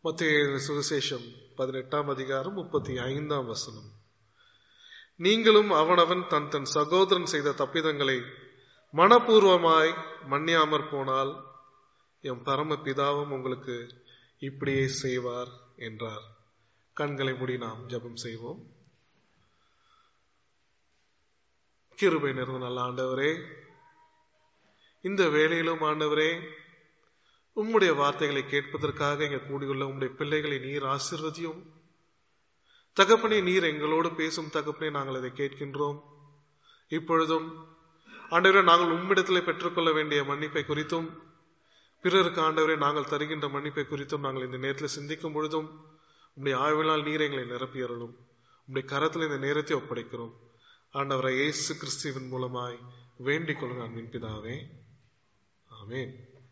மத்திய சுவிசேஷம் பதினெட்டாம் அதிகாரம் முப்பத்தி ஐந்தாம் வசனம் நீங்களும் அவனவன் தன் தன் சகோதரன் செய்த தப்பிதங்களை மனப்பூர்வமாய் மன்னியாமற் போனால் எம் பரம பிதாவும் உங்களுக்கு இப்படியே செய்வார் என்றார் கண்களை மூடி நாம் ஜெபம் செய்வோம் கிருபை நிறைந்த நல்ல ஆண்டவரே இந்த வேளையிலும் ஆண்டவரே உம்முடைய வார்த்தைகளை கேட்பதற்காக இங்க கூடியுள்ள உம்முடைய பிள்ளைகளை நீர் ஆசிர்வதியும் தகப்பனே நீர் எங்களோடு பேசும் தகப்பனே நாங்கள் இதை கேட்கின்றோம் இப்பொழுதும் ஆண்டவரே நாங்கள் உம்மிடத்திலே பெற்றுக்கொள்ள வேண்டிய மன்னிப்பை குறித்தும் பிறருக்கு ஆண்டவரே நாங்கள் தருகின்ற மன்னிப்பை குறித்தும் நாங்கள் இந்த நேரத்தில் சிந்திக்கும் பொழுதும் உம்முடைய ஆய்வினால் நீர் எங்களை நிரப்பியறலும் உம்முடைய கரத்தில் இந்த நேரத்தை ஒப்படைக்கிறோம் ஆண்டவரை இயேசு கிறிஸ்துவின் மூலமாய் வேண்டிக் கொள்ளுங்க அன்பின் பிதாவே ஆமென்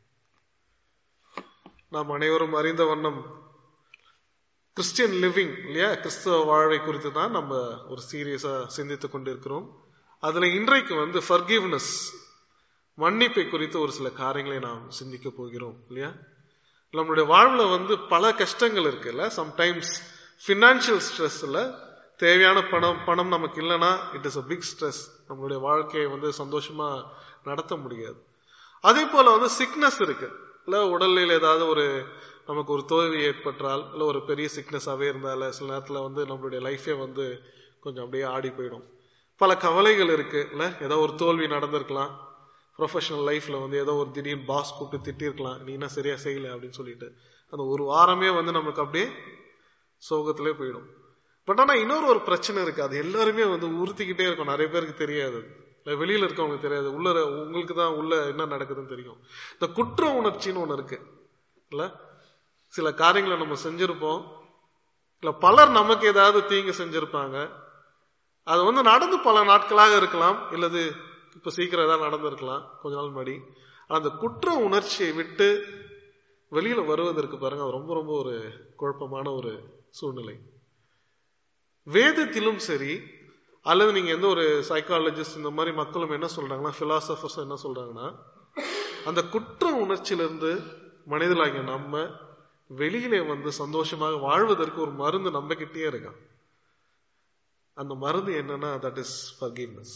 நாம் அனைவரும் அறிந்த வண்ணம் கிறிஸ்டியன் லிவிங் இல்லையா கிறிஸ்தவ வாழ்வை குறித்து தான் நம்ம ஒரு சீரியஸா சிந்தித்துக் கொண்டிருக்கிறோம் அதுல இன்றைக்கு வந்து ஃபர்கிவ்னஸ் மன்னிப்பை குறித்து ஒரு சில காரியங்களை நாம் சிந்திக்க போகிறோம் இல்லையா நம்மளுடைய வாழ்வுல வந்து பல கஷ்டங்கள் இருக்குல்ல சம்டைம்ஸ் பினான்சியல் ஸ்ட்ரெஸ்ல தேவையான பணம் பணம் நமக்கு இல்லைன்னா it is a big stress நம்மளுடைய வாழ்க்கையை வந்து சந்தோஷமா நடத்த முடியாது அதே போல வந்து சிக்னஸ் இருக்கு இல்ல உடலில் ஏதாவது ஒரு நமக்கு ஒரு தோல்வி ஏற்பட்டால் இல்ல ஒரு பெரிய சிக்னஸாவே இருந்தால சில நேரத்துல வந்து நம்மளுடைய லைஃபே வந்து கொஞ்சம் அப்படியே ஆடி போயிடும் பல கவலைகள் இருக்கு இல்ல ஏதோ ஒரு தோல்வி நடந்திருக்கலாம் ப்ரொஃபஷனல் லைஃப்ல வந்து ஏதோ ஒரு திடீர்னு பாஸ் கூப்பிட்டு திட்டிருக்கலாம் நீ என்ன சரியா செய்யல அப்படின்னு சொல்லிட்டு அந்த ஒரு வாரமே வந்து நமக்கு அப்படியே சோகத்திலே போயிடும் பட் ஆனா இன்னொரு ஒரு பிரச்சனை இருக்கு அது எல்லாருமே வந்து உறுத்திக்கிட்டே இருக்கும் நிறைய பேருக்கு தெரியாது இல்ல வெளியில இருக்கவங்களுக்கு தெரியாது உள்ள உங்களுக்கு தான் உள்ள என்ன நடக்குதுன்னு தெரியும் இந்த குற்ற உணர்ச்சின்னு ஒண்ணு இருக்கு இல்ல சில காரியங்களை நம்ம செஞ்சிருப்போம் இல்ல பலர் நமக்கு ஏதாவது தீங்கு செஞ்சிருப்பாங்க அது வந்து நடந்து பல நாட்களாக இருக்கலாம் இல்லது இப்ப சீக்கிரம் ஏதாவது நடந்திருக்கலாம் கொஞ்ச நாள் முன்னாடி அந்த குற்ற உணர்ச்சியை விட்டு வெளியில வருவதற்கு பாருங்க அது ரொம்ப ரொம்ப ஒரு குழப்பமான ஒரு சூழ்நிலை வேதத்திலும் சரி அல்லது நீங்க எந்த ஒரு சைக்காலஜிஸ்ட் இந்த மாதிரி மக்களும் என்ன சொல்றாங்கன்னா பிலாசபர்ஸ் என்ன சொல்றாங்கன்னா அந்த குற்ற உணர்ச்சியிலிருந்து மனிதர்களாகிய நம்ம வெளியிலே வந்து சந்தோஷமாக வாழ்வதற்கு ஒரு மருந்து நம்ம கிட்டே இருக்கான் அந்த மருந்து என்னன்னா தட் இஸ் ஃபர்கிவ்னஸ்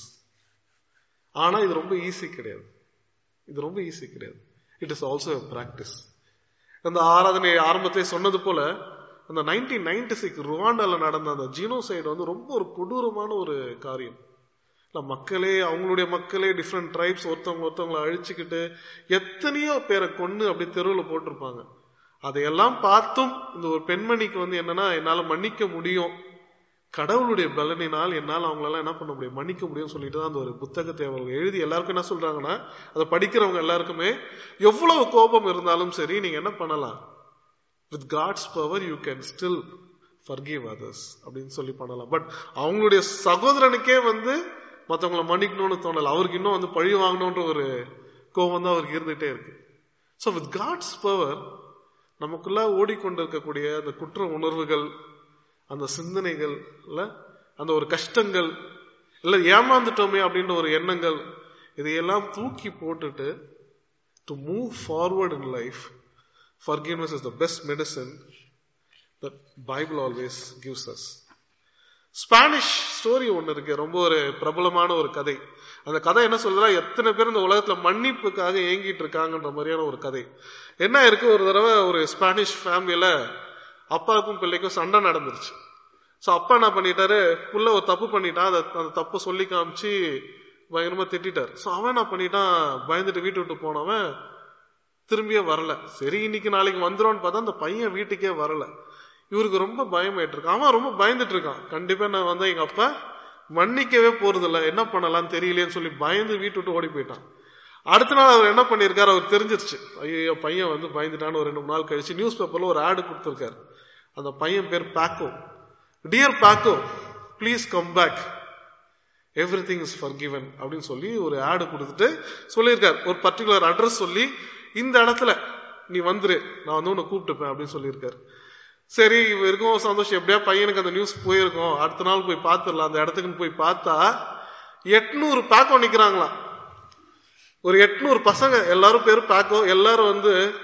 ஆனா இது ரொம்ப ஈஸி கிடையாது இது ரொம்ப ஈஸி கிடையாது இட் இஸ் ஆல்சோ பிராக்டிஸ் அந்த ஆராதனை ஆரம்பத்திலே சொன்னது போல அந்த நைன்டீன் நைன்டி சிக்ஸ் ருவாண்டால நடந்த அந்த ஜீனோசைடு வந்து ரொம்ப ஒரு கொடூரமான ஒரு காரியம் மக்களே அவங்களுடைய மக்களே டிஃப்ரெண்ட் ட்ரைப்ஸ் ஒருத்தவங்க ஒருத்தவங்களை அழிச்சுக்கிட்டு எத்தனையோ பேரை கொண்டு அப்படி தெருவில் போட்டிருப்பாங்க அதையெல்லாம் பார்த்தும் இந்த ஒரு பெண்மணிக்கு வந்து என்னன்னா என்னால மன்னிக்க முடியும் கடவுளுடைய பலனினால் என்னால் அவங்களெல்லாம் என்ன பண்ண முடியும் மன்னிக்க முடியும் சொல்லிட்டு தான் அந்த ஒரு புத்தகத்தை அவங்க எழுதி எல்லாருக்கும் என்ன சொல்றாங்கன்னா அதை படிக்கிறவங்க எல்லாருக்குமே எவ்வளவு கோபம் இருந்தாலும் சரி நீங்க என்ன பண்ணலாம் with God's power you can still forgive others அப்படின்னு சொல்லி பண்ணலாம் பட் அவங்களுடைய சகோதரனுக்கே வந்து மற்றவங்களை மன்னிக்கணும்னு தோணல அவருக்கு இன்னும் வந்து பழி வாங்கணுன்ற ஒரு கோபம் தான் அவருக்கு இருந்துகிட்டே இருக்கு ஸோ வித் காட்ஸ் பவர் நமக்குள்ள ஓடிக்கொண்டிருக்கக்கூடிய அந்த குற்ற உணர்வுகள் அந்த சிந்தனைகள் இல்ல அந்த ஒரு கஷ்டங்கள் இல்ல ஏமாந்துட்டோமே அப்படின்ற ஒரு எண்ணங்கள் இதையெல்லாம் தூக்கி போட்டுட்டு to move forward in life forgiveness is the best medicine that Bible always gives us. Spanish story ஒன்று இருக்கு ரொம்ப ஒரு பிரபலமான ஒரு கதை அந்த கதை என்ன சொல்றா எத்தனை பேர் இந்த உலகத்துல மன்னிப்புக்காக ஏங்கிட்டு இருக்காங்கன்ற மாதிரியான ஒரு கதை என்ன இருக்கு ஒரு தடவை ஒரு ஸ்பானிஷ் ஃபேமிலியில அப்பாவுக்கும் பிள்ளைக்கும் சண்டை நடந்துருச்சு ஸோ அப்பா என்ன பண்ணிட்டாரு புள்ள ஒரு தப்பு பண்ணிட்டான் அதை அந்த தப்பு சொல்லி காமிச்சு பயங்கரமா திட்டார் ஸோ அவன் என்ன பண்ணிட்டான் பயந்துட்டு வீட்டு விட்டு போனவன் திரும்பியே வரல சரி இன்னைக்கு நாளைக்கு வந்துரும்னு பார்த்தா அந்த பையன் வீட்டுக்கே வரல இவருக்கு ரொம்ப பயமாயிட்டு இருக்கு அவன் ரொம்ப பயந்துட்டு இருக்கான் கண்டிப்பா நான் வந்து எங்க அப்பா மன்னிக்கவே போறது இல்ல என்ன பண்ணலாம்னு தெரியலையேன்னு சொல்லி பயந்து வீட்டு விட்டு ஓடி போயிட்டான் அடுத்த நாள் அவர் என்ன பண்ணிருக்காரு அவர் தெரிஞ்சிருச்சு ஐயோ பையன் வந்து பயந்துட்டான்னு ஒரு ரெண்டு மூணு நாள் கழிச்சு நியூஸ் பேப்பர்ல ஒரு ஆடு கொடுத்துருக்காரு அந்த பையன் பேர் Paco dear Paco please come back everything is forgiven அப்படின்னு சொல்லி ஒரு ஆடு கொடுத்துட்டு சொல்லியிருக்காரு ஒரு பர்டிகுலர் அட்ரஸ் சொல்லி இந்த இடத்துல நீ வந்துரு நான் வந்து உன்னை கூப்பிட்டுப்பேன் அப்படின்னு சொல்லியிருக்காரு சரி இவருக்கும் சந்தோஷம் எப்படியா பையனுக்கு அந்த நியூஸ் போயிருக்கோம் அடுத்த நாள் போய் பார்த்துடலாம் அந்த இடத்துக்குன்னு போய் பார்த்தா எட்நூறு பேக்கோ நிக்கிறாங்களாம் ஒரு எட்நூறு பசங்க எல்லாரும் பேரும் பேக்கோ எல்லாரும் வந்து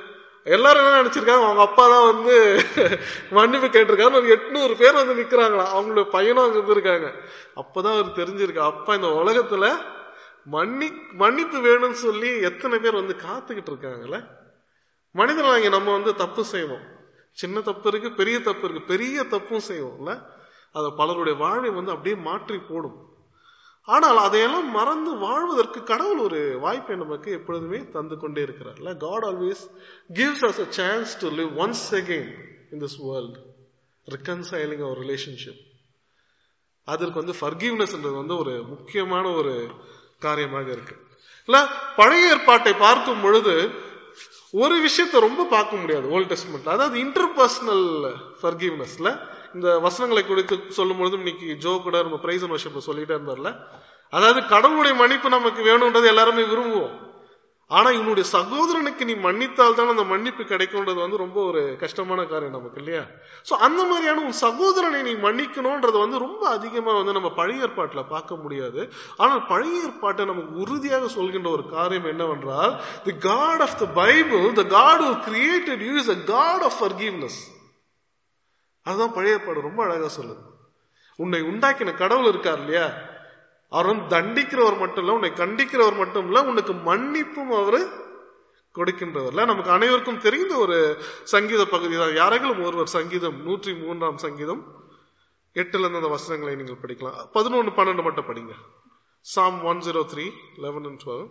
எல்லாரும் என்ன நினைச்சிருக்காங்க அவங்க அப்பா தான் வந்து மன்னிப்பு கேட்டிருக்காரு ஒரு எட்நூறு பேர் வந்து நிக்கிறாங்களா அவங்களுடைய பையனும் அங்க இருந்திருக்காங்க அப்பதான் அவர் தெரிஞ்சிருக்கு அப்பா இந்த உலகத்துல மன்னி மன்னிப்பு வேணும்னு சொல்லி எத்தனை பேர் வந்து காத்துக்கிட்டு இருக்காங்கல்ல மனிதர்களாங்க நம்ம வந்து தப்பு செய்வோம் சின்ன தப்பு இருக்கு பெரிய தப்பு இருக்கு பெரிய தப்பும் செய்வோம்ல அதை பலருடைய வாழ்வை வந்து அப்படியே மாற்றி போடும் ஆனால் அதையெல்லாம் மறந்து வாழ்வதற்கு கடவுள் ஒரு வாய்ப்பை நமக்கு எப்பொழுதுமே தந்து கொண்டே இருக்கிறார்ல God always gives us a chance to live once again in this world reconciling our relationship அதற்கு வந்து ஃபர்கிவ்னஸ்ன்றது வந்து ஒரு முக்கியமான ஒரு காரியமாக இருக்கு இல்ல பழைய ஏற்பாட்டை பார்க்கும் பொழுது ஒரு விஷயத்தை ரொம்ப பார்க்க முடியாது ஓல்ட் டெஸ்ட்மெண்ட்ல அதாவது இன்டர்பர்சனல் ஃபர்கிவ்னஸ்ல இந்த வசனங்களை குறித்து சொல்லும் பொழுது இன்னைக்கு ஜோ கூட நம்ம பிரைஸ் அண்ட் வர்ஷிப் சொல்லிட்டே இருந்தார்ல அதாவது கடவுளுடைய மன்னிப்பு நமக்கு வேணும்ன்றது எல்லாருமே விரும்புவோம் ஆனா இவனுடைய சகோதரனுக்கு நீ மன்னித்தால் தான் அந்த மன்னிப்பு கிடைக்கும்ன்றது வந்து ரொம்ப ஒரு கஷ்டமான காரியம் நமக்கு இல்லையா சோ அந்த மாதிரியான உன் சகோதரனை நீ மன்னிக்கணும்ன்றது வந்து ரொம்ப அதிகமா வந்து நம்ம பழைய ஏற்பாட்டுல பார்க்க முடியாது ஆனால் பழைய ஏற்பாட்டை நமக்கு உறுதியாக சொல்கின்ற ஒரு காரியம் என்னவென்றால் the God of the Bible the God who created you is a god of forgiveness அதுதான் பழைய ஏற்பாடு ரொம்ப அழகா சொல்லுது உன்னை உண்டாக்கின கடவுள் இருக்கார் இல்லையா அவர் வந்து தண்டிக்கிறவர் மட்டும் இல்ல உன்னை கண்டிக்கிறவர் மட்டும் இல்ல உனக்கு மன்னிப்பும் அவரு கொடுக்கின்றவர்ல நமக்கு அனைவருக்கும் தெரிந்த ஒரு சங்கீத பகுதி தான் யாரெങ്കിലും ஒருவர் சங்கீதம் நூற்றி மூன்றாம் சங்கீதம் எட்டுல இருந்து அந்த வசனங்களை நீங்கள் படிக்கலாம் பதினொன்னு பன்னெண்டு மட்டும் படிங்க psalm one zero three eleven and twelve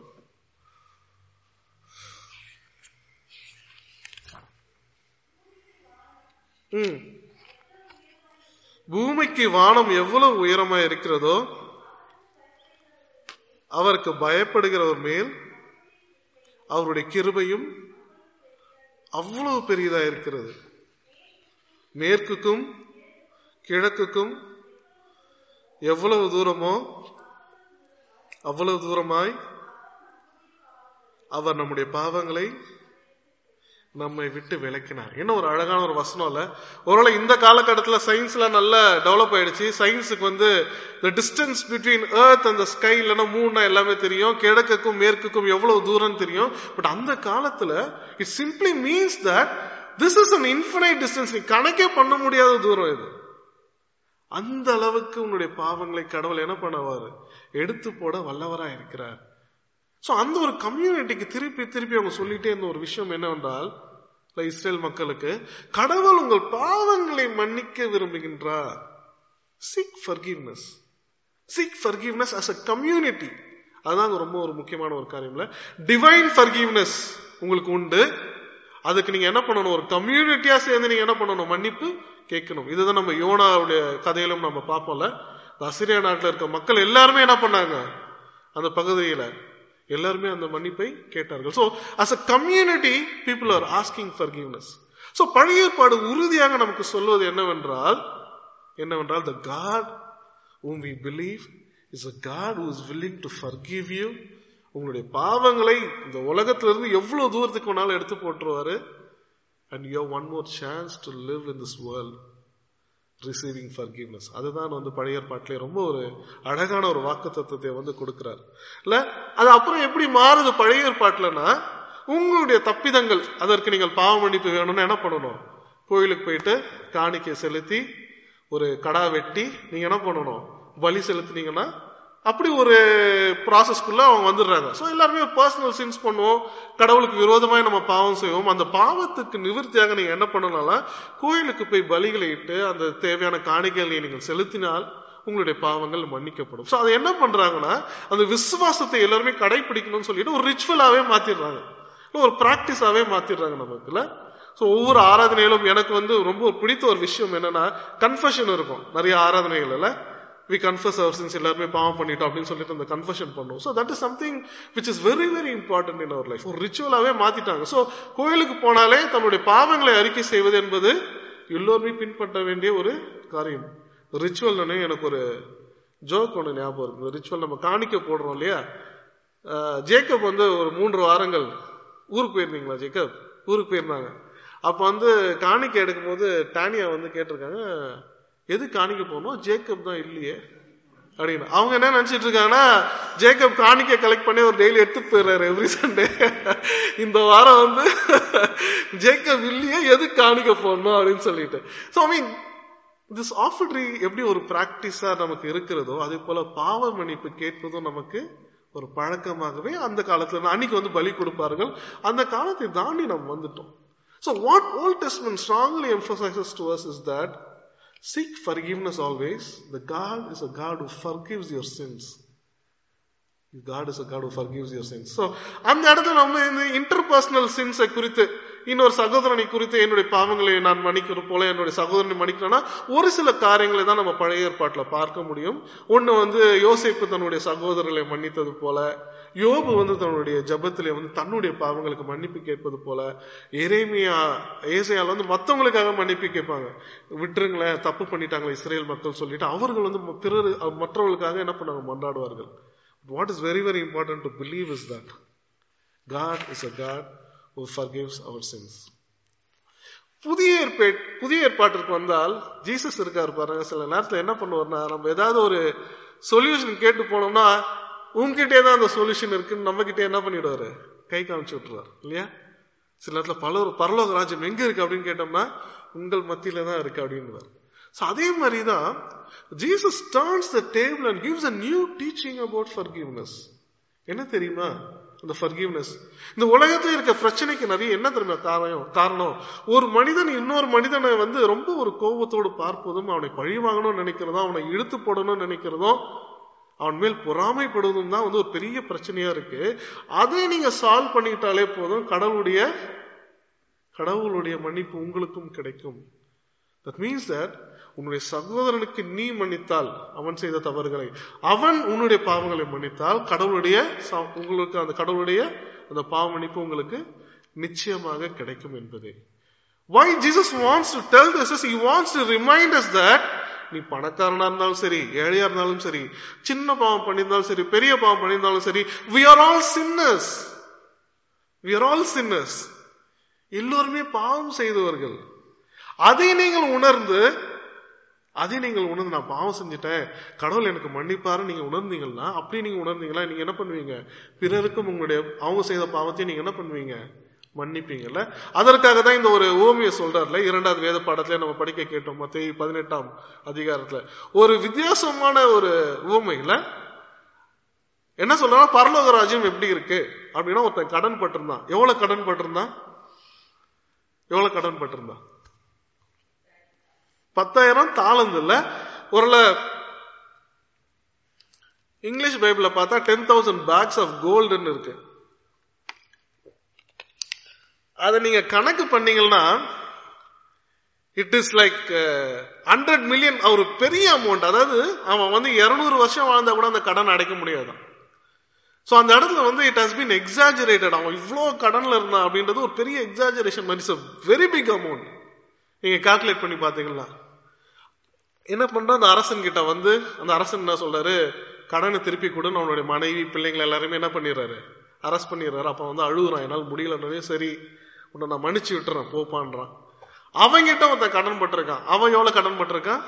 hmm பூமிக்கு வானம் எவ்வளவு உயரமா இருக்கிறதோ அவருக்கு பயப்படுகிறவர் மேல் அவருடைய கிருபையும் அவ்வளவு பெரியதா இருக்கிறது மேற்குக்கும் கிழக்குக்கும் எவ்வளவு தூரமோ அவ்வளவு தூரமாய் அவர் நம்முடைய பாவங்களை நம்மை விட்டு விளக்கினார் என்ன ஒரு அழகான ஒரு வசனம் இல்ல ஒருவேளை இந்த காலகட்டத்துல சயின்ஸ்ல நல்லா டெவலப் ஆயிடுச்சு சயின்ஸுக்கு வந்து த டிஸ்டன்ஸ் பிட்வீன் எர்த் அந்த ஸ்கை இல்லைன்னா மூணா எல்லாமே தெரியும் கிழக்குக்கும் மேற்குக்கும் எவ்வளவு தூரம் தெரியும் பட் அந்த காலத்துல it simply means that this is an infinite distance நீ கணக்கே பண்ண முடியாத தூரம் இது அந்த அளவுக்கு உன்னுடைய பாவங்களை கடவுள் என்ன பண்ணுவாரு எடுத்து போட வல்லவரா இருக்கிறார் சோ அந்த ஒரு கம்யூனிட்டிக்கு திருப்பி திருப்பி அவங்க சொல்லிட்டே இருந்த ஒரு விஷயம் என்னவென்றால் இஸ்ரேல் மக்களுக்கு கடவுள் உங்கள் பாவங்களை மன்னிக்க விரும்புகின்றார் seek forgiveness seek forgiveness as a community அதுதான் ரொம்ப ஒரு முக்கியமான ஒரு காரியம்ல டிவைன் ஃபர்கிவ்னஸ் உங்களுக்கு உண்டு அதுக்கு நீங்க என்ன பண்ணணும் ஒரு கம்யூனிட்டியா சேர்ந்து நீங்க என்ன பண்ணணும் மன்னிப்பு கேட்கணும் இதுதான் நம்ம யோனாவுடைய கதையிலும் நம்ம பார்ப்போம்ல அசிரியா நாட்டில் இருக்க மக்கள் எல்லாருமே என்ன பண்ணாங்க அந்த பகுதியில எல்லாருமே அந்த மன்னிப்பை கேட்டார்கள் so as a community people are asking forgiveness so பழைய ஏற்பாடு உறுதியாக நமக்கு சொல்வது என்னவென்றால் என்னவென்றால் the God whom we believe is a God who is willing to forgive you உங்களுடைய பாவங்களை இந்த உலகத்திலிருந்து எவ்வளவு தூரத்துக்கு வேணாலும் எடுத்து போட்டுருவாரு and you one more chance to live in this world receiving forgiveness அதுதான் வந்து பழைய ஏற்பாட்டிலே ரொம்ப ஒரு அழகான ஒரு வாக்கு தத்துவத்தை வந்து கொடுக்கிறார் இல்ல அது அப்புறம் எப்படி மாறுது பழைய ஏற்பாட்டுலன்னா உங்களுடைய தப்பிதங்கள் அதற்கு நீங்கள் பாவ மன்னிப்பு வேணும்னு என்ன பண்ணணும் கோயிலுக்கு போயிட்டு காணிக்கை செலுத்தி ஒரு கடா வெட்டி நீங்க என்ன பண்ணணும் பலி செலுத்தினீங்கன்னா அப்படி ஒரு ப்ராசஸ்க்குள்ள அவங்க வந்துடுறாங்க ஸோ எல்லாருமே பர்சனல் சின்ஸ் பண்ணுவோம் கடவுளுக்கு விரோதமாய் நம்ம பாவம் செய்வோம் அந்த பாவத்துக்கு நிவர்த்தியாக நீங்க என்ன பண்ணணும்னா கோயிலுக்கு போய் பலிகளை இட்டு அந்த தேவையான காணிக்கைகளை நீங்கள் செலுத்தினால் உங்களுடைய பாவங்கள் மன்னிக்கப்படும் ஸோ அதை என்ன பண்றாங்கன்னா அந்த விசுவாசத்தை எல்லாருமே கடைபிடிக்கணும்னு சொல்லிட்டு ஒரு ரிச்சுவலாவே மாத்திடுறாங்க ஒரு பிராக்டிஸாவே மாத்திடுறாங்க நமக்குல ஸோ ஒவ்வொரு ஆராதனையிலும் எனக்கு வந்து ரொம்ப பிடித்த ஒரு விஷயம் என்னன்னா கன்ஃபஷன் இருக்கும் நிறைய ஆராதனைகள்ல வி கன்ஃபஸ் அவர் சின்ஸ் எல்லாருமே பாவம் பண்ணிட்டோம் அப்படின்னு சொல்லிட்டு அந்த கன்ஃபஷன் பண்ணுவோம் so that is something which is very very important in our life ஒரு ரிச்சுவலாவே மாத்திட்டாங்க ஸோ கோயிலுக்கு போனாலே தன்னுடைய பாவங்களை அறிக்கை செய்வது என்பது எல்லோருமே பின்பற்ற வேண்டிய ஒரு காரியம் ரிச்சுவல் எனக்கு ஒரு ஜோக் ஒன்று ஞாபகம் இருக்கு ரிச்சுவல் நம்ம காணிக்க போடுறோம் இல்லையா ஜேக்கப் வந்து ஒரு மூன்று வாரங்கள் ஊருக்கு போயிருந்தீங்களா ஜேக்கப் ஊருக்கு போயிருந்தாங்க அப்ப வந்து காணிக்கை எடுக்கும்போது டானியா வந்து கேட்டிருக்காங்க எது காணிக்க போனோம் ஜேக்கப் தான் இல்லையே அப்படின்னு அவங்க என்ன நினைச்சிட்டு இருக்காங்கன்னா ஜேக்கப் காணிக்க கலெக்ட் பண்ணி ஒரு டெய்லி எடுத்துட்டு போயிடுறாரு எவ்ரி சண்டே இந்த வாரம் வந்து ஜேக்கப் இல்லையே எது காணிக்க போடணும் அப்படின்னு சொல்லிட்டு ஸோ ஐ மீன் திஸ் ஆஃபட்ரி எப்படி ஒரு பிராக்டிஸா நமக்கு இருக்கிறதோ அதே போல பாவ மன்னிப்பு கேட்பதும் நமக்கு ஒரு பழக்கமாகவே அந்த காலத்துல அன்னைக்கு வந்து பலி கொடுப்பார்கள் அந்த காலத்தை தாண்டி நம்ம வந்துட்டோம் so what Old Testament strongly emphasizes to us is that Seek forgiveness always. The God is a God who forgives your sins. God is a God who forgives your sins. So, அந்த இடத்துல நம்ம இந்த interpersonal சின்ஸை குறித்து இன்னொரு சகோதரனை குறித்து என்னுடைய பாவங்களை நான் மன்னிக்கிற போல என்னுடைய சகோதரனை மன்னிக்கிறேன்னா ஒரு சில காரியங்களை தான் நம்ம பழைய ஏற்பாட்டில் பார்க்க முடியும் ஒன்று வந்து யோசிப்பு தன்னுடைய சகோதரர்களை மன்னித்தது போல யோபு வந்து தன்னுடைய ஜபத்திலே வந்து தன்னுடைய பாவங்களுக்கு மன்னிப்பு கேட்பது போல எரேமியா ஏசையால் வந்து மற்றவங்களுக்காக மன்னிப்பு கேட்பாங்க விட்டுருங்களேன் தப்பு பண்ணிட்டாங்களே இஸ்ரேல் மக்கள் சொல்லிட்டு அவர்கள் வந்து பிறர் மற்றவர்களுக்காக என்ன பண்ணாங்க மன்றாடுவார்கள் what is very very important to believe is that God is a God who forgives our sins புதிய ஏற்பே புதிய ஏற்பாட்டிற்கு வந்தால் ஜீசஸ் இருக்காரு பாருங்க சில நேரத்தில் என்ன பண்ணுவார்னா நம்ம ஏதாவது ஒரு சொல்யூஷன் கேட்டு போனோம்னா உங்ககிட்டே தான் அந்த சொல்யூஷன் இருக்குன்னு நம்ம கிட்டே என்ன பண்ணிடுவாரு கை காமிச்சு விட்டுருவார் இல்லையா சில நேரத்துல பல பரலோக ராஜ்யம் எங்க இருக்கு அப்படின்னு கேட்டோம்னா உங்கள் மத்தியில தான் இருக்கு அப்படின்னு ஸோ அதே மாதிரி தான் Jesus turns the table and gives a new teaching about forgiveness என்ன தெரியுமா அந்த ஃபர்கிவ்னஸ் இந்த உலகத்துல இருக்க பிரச்சனைக்கு நிறைய என்ன தெரியுமா காரணம் காரணம் ஒரு மனிதன் இன்னொரு மனிதனை வந்து ரொம்ப ஒரு கோபத்தோடு பார்ப்பதும் அவனை பழி வாங்கணும்னு நினைக்கிறதும் அவனை இழுத்து போடணும்னு நினைக்கிறதும் அவன் மேல் பொறாமைப்படுவதும் தான் வந்து ஒரு பெரிய பிரச்சனையா இருக்கு அதை நீங்க சால்வ் பண்ணிட்டாலே போதும் கடவுளுடைய கடவுளுடைய மன்னிப்பு உங்களுக்கும் கிடைக்கும் தட் மீன்ஸ் தட் உன்னுடைய சகோதரனுக்கு நீ மன்னித்தால் அவன் செய்த தவறுகளை அவன் உன்னுடைய பாவங்களை மன்னித்தால் கடவுளுடைய உங்களுக்கு அந்த கடவுளுடைய அந்த பாவ மன்னிப்பு உங்களுக்கு நிச்சயமாக கிடைக்கும் என்பதே why jesus wants to tell this is he wants to remind us that நீ பணக்காரனா இருந்தாலும் சரி ஏழையா இருந்தாலும் சரி சின்ன பாவம் பண்ணியிருந்தாலும் சரி பெரிய பாவம் பண்ணியிருந்தாலும் சரி we are all sinners we are all sinners எல்லோருமே பாவம் செய்தவர்கள் அதை நீங்கள் உணர்ந்து அதை நீங்கள் உணர்ந்து நான் பாவம் செஞ்சுட்டேன் கடவுள் எனக்கு மன்னிப்பாரு நீங்க உணர்ந்தீங்கன்னா அப்படி நீங்க உணர்ந்தீங்களா நீங்க என்ன பண்ணுவீங்க பிறருக்கும் உங்களுடைய அவங்க செய்த பாவத்தையும் நீங்க என்ன பண்ணுவீங்க மன்னிப்பீங்கல்ல அதற்காக தான் இந்த ஒரு ஓமிய சொல்றாருல இரண்டாவது வேத பாடத்துல நம்ம படிக்க கேட்டோம் மத்திய பதினெட்டாம் அதிகாரத்துல ஒரு வித்தியாசமான ஒரு ஓமையில என்ன சொல்றா பரலோக ராஜ்யம் எப்படி இருக்கு அப்படின்னா ஒருத்தன் கடன் பட்டிருந்தான் எவ்வளவு கடன் பட்டிருந்தான் எவ்வளவு கடன் பட்டிருந்தான் பத்தாயிரம் தாளந்து இல்ல ஒரு இங்கிலீஷ் பைபிள பார்த்தா டென் தௌசண்ட் பேக்ஸ் ஆஃப் கோல்டுன்னு இருக்கு அதை நீங்க கணக்கு பண்ணீங்கன்னா it is like hundred million ஒரு பெரிய அமௌண்ட் அதாவது அவன் வந்து இருநூறு வருஷம் வாழ்ந்தா கூட அந்த கடன் அடைக்க முடியாதான் ஸோ அந்த இடத்துல வந்து இட் ஹஸ் பீன் எக்ஸாஜரேட்டட் அவன் இவ்வளோ கடன்ல இருந்தான் அப்படின்றது ஒரு பெரிய எக்ஸாஜரேஷன் மாதிரி இட்ஸ் வெரி பிக் அமௌண்ட் நீங்க கால்குலேட் பண்ணி பாத்தீங்களா என்ன பண்ற அந்த அரசன் கிட்ட வந்து அந்த அரசன் என்ன சொல்றாரு கடனை திருப்பி கொடுன்னு அவனுடைய மனைவி பிள்ளைங்களை எல்லாருமே என்ன பண்ணிடுறாரு அரெஸ்ட் பண்ணிடுறாரு அப்ப வந்து அழுகுறான் என்னால் முடியலன்னே சரி உன்னை நான் மன்னிச்சு விட்டுறேன் போப்பான்றான் அவங்கிட்ட ஒருத்தன் கடன் பட்டிருக்கான் அவன் எவ்வளவு கடன் பட்டிருக்கான்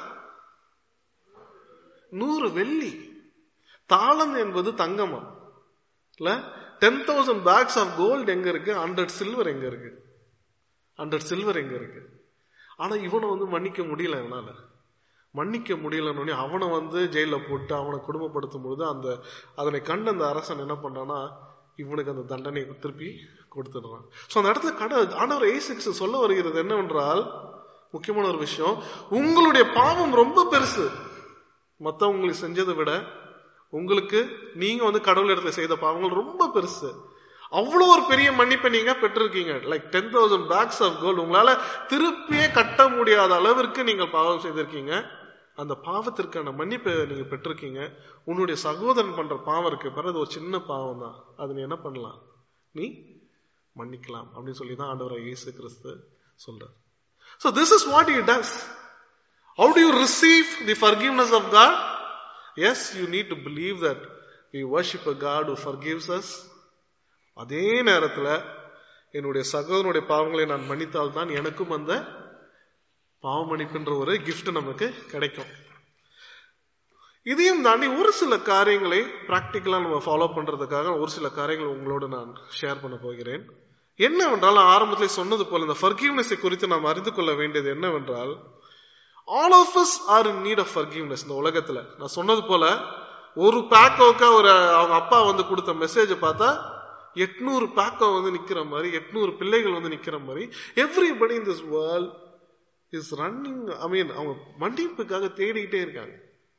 நூறு வெள்ளி தாளம் என்பது தங்கமா இல்ல ten thousand bags of gold எங்க இருக்கு ஹண்ட்ரட் சில்வர் எங்க இருக்கு ஹண்ட்ரட் சில்வர் எங்க இருக்கு ஆனா இவனை வந்து மன்னிக்க முடியல இவனால மன்னிக்க முடியலன்னு அவனை வந்து ஜெயில போட்டு அவனை குடும்பப்படுத்தும் பொழுது அந்த அதனை கண்டு அந்த அரசன் என்ன பண்ணானா இவனுக்கு அந்த தண்டனை திருப்பி கொடுத்துடுறான் ஸோ அந்த இடத்துல கடை ஆனவர் ஏ சிக்ஸ் சொல்ல வருகிறது என்னவென்றால் முக்கியமான ஒரு விஷயம் உங்களுடைய பாவம் ரொம்ப பெருசு மற்றவங்களுக்கு செஞ்சதை விட உங்களுக்கு நீங்க வந்து கடவுள் இடத்துல செய்த பாவங்கள் ரொம்ப பெருசு அவ்வளோ ஒரு பெரிய மன்னிப்பை நீங்க பெற்றிருக்கீங்க like ten thousand bags of gold உங்களால திருப்பியே கட்ட முடியாத அளவிற்கு நீங்கள் பாவம் செய்திருக்கீங்க அந்த பாவத்திற்கான மன்னிப்பை நீங்க பெற்றிருக்கீங்க உன்னுடைய சகோதரன் பண்ற பாவம் இருக்கு பிறகு ஒரு சின்ன பாவம் தான் அது நீ என்ன பண்ணலாம் நீ மன்னிக்கலாம் அப்படின்னு சொல்லி தான் ஆண்டவர் இயேசு கிறிஸ்து சொல்றார் so this is what you does how to you receive the forgiveness of God as you need to believe that we worship a God who forgives us அதே நேரத்துல என்னுடைய சகோதரனுடைய பாவங்களை நான் மன்னித்தால் தான் எனக்கும் அந்த பாவ மன்னிப்புன்ற ஒரு கிஃப்ட் நமக்கு கிடைக்கும் இதையும் தாண்டி ஒரு சில காரியங்களை பிராக்டிக்கலா நம்ம ஃபாலோ பண்றதுக்காக ஒரு சில காரியங்கள் உங்களோட நான் ஷேர் பண்ண போகிறேன் என்னவென்றால் நான் ஆரம்பத்திலே சொன்னது போல இந்த ஃபர்கிவ்னஸை குறித்து நாம் அறிந்து கொள்ள வேண்டியது என்னவென்றால் all of us are in need of forgiveness இந்த உலகத்துல நான் சொன்னது போல ஒரு பேக்கோக்கா ஒரு அவங்க அப்பா வந்து கொடுத்த மெசேஜை பார்த்தா எட்நூறு பேக்கோ வந்து நிக்கிற மாதிரி எட்நூறு பிள்ளைகள் வந்து நிக்கிற மாதிரி everybody in this world is running I mean அவங்க மன்னிப்புக்காக தேடிக்கிட்டே இருக்காங்க